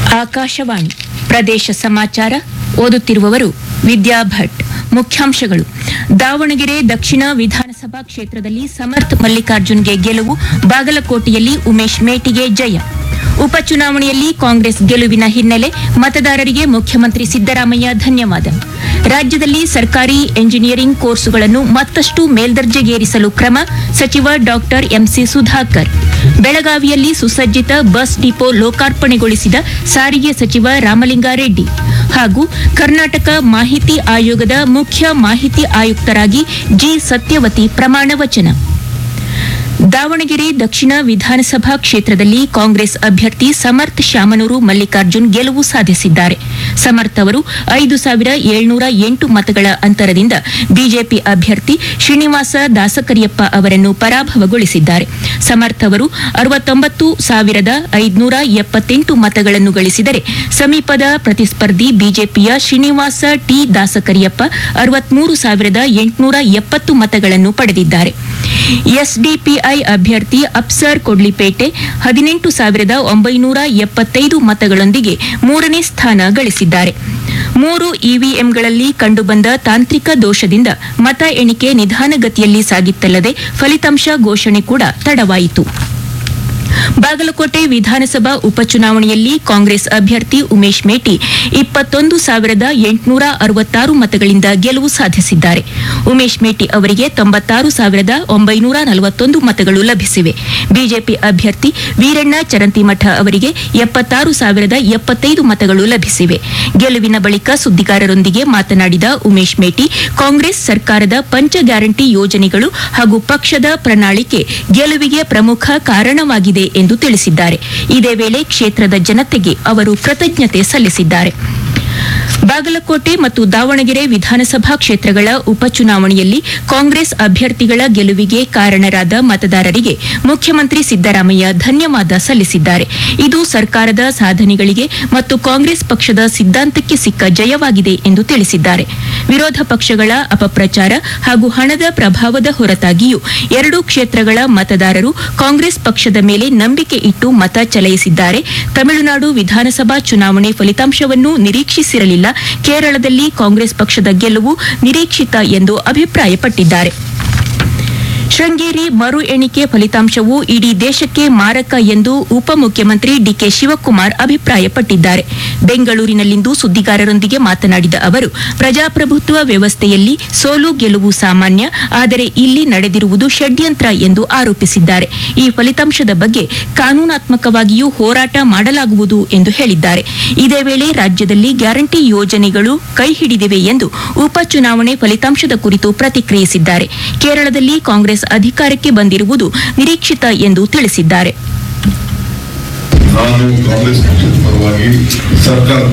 ಆಕಾಶವಾಣಿ ಪ್ರದೇಶ ಸಮಾಚಾರ ಓದುತ್ತಿರುವವರು ವಿದ್ಯಾ ಭಟ್ ಮುಖ್ಯಾಂಶಗಳು ದಾವಣಗೆರೆ ದಕ್ಷಿಣ ವಿಧಾನಸಭಾ ಕ್ಷೇತ್ರದಲ್ಲಿ ಸಮರ್ಥ್ ಮಲ್ಲಿಕಾರ್ಜುನ್ಗೆ ಗೆಲುವು ಬಾಗಲಕೋಟೆಯಲ್ಲಿ ಉಮೇಶ್ ಮೇಟಿಗೆ ಜಯ ಉಪಚುನಾವಣೆಯಲ್ಲಿ ಕಾಂಗ್ರೆಸ್ ಗೆಲುವಿನ ಹಿನ್ನೆಲೆ ಮತದಾರರಿಗೆ ಮುಖ್ಯಮಂತ್ರಿ ಸಿದ್ದರಾಮಯ್ಯ ಧನ್ಯವಾದ ರಾಜ್ಯದಲ್ಲಿ ಸರ್ಕಾರಿ ಎಂಜಿನಿಯರಿಂಗ್ ಕೋರ್ಸುಗಳನ್ನು ಮತ್ತಷ್ಟು ಮೇಲ್ದರ್ಜೆಗೇರಿಸಲು ಕ್ರಮ ಸಚಿವ ಡಾಕ್ಟರ್ ಎಂಸಿ ಸುಧಾಕರ್ ಬೆಳಗಾವಿಯಲ್ಲಿ ಸುಸಜ್ಜಿತ ಬಸ್ ಡಿಪೋ ಲೋಕಾರ್ಪಣೆಗೊಳಿಸಿದ ಸಾರಿಗೆ ಸಚಿವ ರಾಮಲಿಂಗಾರೆಡ್ಡಿ ಹಾಗೂ ಕರ್ನಾಟಕ ಮಾಹಿತಿ ಆಯೋಗದ ಮುಖ್ಯ ಮಾಹಿತಿ ಆಯುಕ್ತರಾಗಿ ಜಿ ಸತ್ಯವತಿ ಪ್ರಮಾಣ ವಚನ ದಾವಣಗೆರೆ ದಕ್ಷಿಣ ವಿಧಾನಸಭಾ ಕ್ಷೇತ್ರದಲ್ಲಿ ಕಾಂಗ್ರೆಸ್ ಅಭ್ಯರ್ಥಿ ಸಮರ್ಥ್ ಶಾಮನೂರು ಮಲ್ಲಿಕಾರ್ಜುನ್ ಗೆಲುವು ಸಾಧಿಸಿದ್ದಾರೆ ಸಮರ್ಥ್ ಅವರು ಐದು ಸಾವಿರ ಏಳ್ನೂರ ಎಂಟು ಮತಗಳ ಅಂತರದಿಂದ ಬಿಜೆಪಿ ಅಭ್ಯರ್ಥಿ ಶ್ರೀನಿವಾಸ ದಾಸಕರಿಯಪ್ಪ ಅವರನ್ನು ಪರಾಭವಗೊಳಿಸಿದ್ದಾರೆ ಸಮರ್ಥ್ ಅವರು ಅರವತ್ತೊಂಬತ್ತು ಸಾವಿರದ ಐದುನೂರ ಎಪ್ಪತ್ತೆಂಟು ಮತಗಳನ್ನು ಗಳಿಸಿದರೆ ಸಮೀಪದ ಪ್ರತಿಸ್ಪರ್ಧಿ ಬಿಜೆಪಿಯ ಶ್ರೀನಿವಾಸ ಟಿ ದಾಸಕರಿಯಪ್ಪ ಅರವತ್ಮೂರು ಸಾವಿರದ ಎಂಟುನೂರ ಎಪ್ಪತ್ತು ಮತಗಳನ್ನು ಪಡೆದಿದ್ದಾರೆ ಎಸ್ಡಿಪಿಐ ಅಭ್ಯರ್ಥಿ ಅಪ್ಸರ್ ಕೊಡ್ಲಿಪೇಟೆ ಹದಿನೆಂಟು ಸಾವಿರದ ಒಂಬೈನೂರ ಎಪ್ಪತ್ತೈದು ಮತಗಳೊಂದಿಗೆ ಮೂರನೇ ಸ್ಥಾನ ಗಳಿಸಿದ್ದಾರೆ ಮೂರು ಇವಿಎಂಗಳಲ್ಲಿ ಕಂಡುಬಂದ ತಾಂತ್ರಿಕ ದೋಷದಿಂದ ಮತ ಎಣಿಕೆ ನಿಧಾನಗತಿಯಲ್ಲಿ ಸಾಗಿತ್ತಲ್ಲದೆ ಫಲಿತಾಂಶ ಘೋಷಣೆ ಕೂಡ ತಡವಾಯಿತು ಬಾಗಲಕೋಟೆ ವಿಧಾನಸಭಾ ಉಪಚುನಾವಣೆಯಲ್ಲಿ ಕಾಂಗ್ರೆಸ್ ಅಭ್ಯರ್ಥಿ ಉಮೇಶ್ ಮೇಟಿ ಇಪ್ಪತ್ತೊಂದು ಸಾವಿರದ ಎಂಟುನೂರ ಅರವತ್ತಾರು ಮತಗಳಿಂದ ಗೆಲುವು ಸಾಧಿಸಿದ್ದಾರೆ ಉಮೇಶ್ ಮೇಟಿ ಅವರಿಗೆ ತೊಂಬತ್ತಾರು ಸಾವಿರದ ಒಂಬೈನೂರ ನಲವತ್ತೊಂದು ಮತಗಳು ಲಭಿಸಿವೆ ಬಿಜೆಪಿ ಅಭ್ಯರ್ಥಿ ವೀರಣ್ಣ ಚರಂತಿಮಠ ಅವರಿಗೆ ಎಪ್ಪತ್ತಾರು ಸಾವಿರದ ಎಪ್ಪತ್ತೈದು ಮತಗಳು ಲಭಿಸಿವೆ ಗೆಲುವಿನ ಬಳಿಕ ಸುದ್ದಿಗಾರರೊಂದಿಗೆ ಮಾತನಾಡಿದ ಉಮೇಶ್ ಮೇಟಿ ಕಾಂಗ್ರೆಸ್ ಸರ್ಕಾರದ ಪಂಚ ಗ್ಯಾರಂಟಿ ಯೋಜನೆಗಳು ಹಾಗೂ ಪಕ್ಷದ ಪ್ರಣಾಳಿಕೆ ಗೆಲುವಿಗೆ ಪ್ರಮುಖ ಕಾರಣವಾಗಿದೆ ಎಂದು ತಿಳಿಸಿದ್ದಾರೆ ಇದೇ ವೇಳೆ ಕ್ಷೇತ್ರದ ಜನತೆಗೆ ಅವರು ಕೃತಜ್ಞತೆ ಸಲ್ಲಿಸಿದ್ದಾರೆ ಬಾಗಲಕೋಟೆ ಮತ್ತು ದಾವಣಗೆರೆ ವಿಧಾನಸಭಾ ಕ್ಷೇತ್ರಗಳ ಉಪಚುನಾವಣೆಯಲ್ಲಿ ಕಾಂಗ್ರೆಸ್ ಅಭ್ಯರ್ಥಿಗಳ ಗೆಲುವಿಗೆ ಕಾರಣರಾದ ಮತದಾರರಿಗೆ ಮುಖ್ಯಮಂತ್ರಿ ಸಿದ್ದರಾಮಯ್ಯ ಧನ್ಯವಾದ ಸಲ್ಲಿಸಿದ್ದಾರೆ ಇದು ಸರ್ಕಾರದ ಸಾಧನೆಗಳಿಗೆ ಮತ್ತು ಕಾಂಗ್ರೆಸ್ ಪಕ್ಷದ ಸಿದ್ಧಾಂತಕ್ಕೆ ಸಿಕ್ಕ ಜಯವಾಗಿದೆ ಎಂದು ತಿಳಿಸಿದ್ದಾರೆ ವಿರೋಧ ಪಕ್ಷಗಳ ಅಪಪ್ರಚಾರ ಹಾಗೂ ಹಣದ ಪ್ರಭಾವದ ಹೊರತಾಗಿಯೂ ಎರಡೂ ಕ್ಷೇತ್ರಗಳ ಮತದಾರರು ಕಾಂಗ್ರೆಸ್ ಪಕ್ಷದ ಮೇಲೆ ನಂಬಿಕೆ ಇಟ್ಟು ಮತ ಚಲಾಯಿಸಿದ್ದಾರೆ ತಮಿಳುನಾಡು ವಿಧಾನಸಭಾ ಚುನಾವಣೆ ಫಲಿತಾಂಶವನ್ನು ನಿರೀಕ್ಷಿಸಿರಲಿಲ್ಲ ಕೇರಳದಲ್ಲಿ ಕಾಂಗ್ರೆಸ್ ಪಕ್ಷದ ಗೆಲುವು ನಿರೀಕ್ಷಿತ ಎಂದು ಅಭಿಪ್ರಾಯಪಟ್ಟಿದ್ದಾರೆ ಶೃಂಗೇರಿ ಮರು ಎಣಿಕೆ ಫಲಿತಾಂಶವು ಇಡೀ ದೇಶಕ್ಕೆ ಮಾರಕ ಎಂದು ಉಪಮುಖ್ಯಮಂತ್ರಿ ಡಿಕೆ ಶಿವಕುಮಾರ್ ಅಭಿಪ್ರಾಯಪಟ್ಟಿದ್ದಾರೆ ಬೆಂಗಳೂರಿನಲ್ಲಿಂದು ಸುದ್ದಿಗಾರರೊಂದಿಗೆ ಮಾತನಾಡಿದ ಅವರು ಪ್ರಜಾಪ್ರಭುತ್ವ ವ್ಯವಸ್ಥೆಯಲ್ಲಿ ಸೋಲು ಗೆಲುವು ಸಾಮಾನ್ಯ ಆದರೆ ಇಲ್ಲಿ ನಡೆದಿರುವುದು ಷಡ್ಯಂತ್ರ ಎಂದು ಆರೋಪಿಸಿದ್ದಾರೆ ಈ ಫಲಿತಾಂಶದ ಬಗ್ಗೆ ಕಾನೂನಾತ್ಮಕವಾಗಿಯೂ ಹೋರಾಟ ಮಾಡಲಾಗುವುದು ಎಂದು ಹೇಳಿದ್ದಾರೆ ಇದೇ ವೇಳೆ ರಾಜ್ಯದಲ್ಲಿ ಗ್ಯಾರಂಟಿ ಯೋಜನೆಗಳು ಕೈ ಹಿಡಿದಿವೆ ಎಂದು ಉಪಚುನಾವಣೆ ಫಲಿತಾಂಶದ ಕುರಿತು ಪ್ರತಿಕ್ರಿಯಿಸಿದ್ದಾರೆ ಕೇರಳದಲ್ಲಿ ಕಾಂಗ್ರೆಸ್ ಅಧಿಕಾರಕ್ಕೆ ಬಂದಿರುವುದು ನಿರೀಕ್ಷಿತ ಎಂದು ತಿಳಿಸಿದ್ದಾರೆ ನಾನು ಕಾಂಗ್ರೆಸ್ ಪಕ್ಷದ ಪರವಾಗಿ ಸರ್ಕಾರ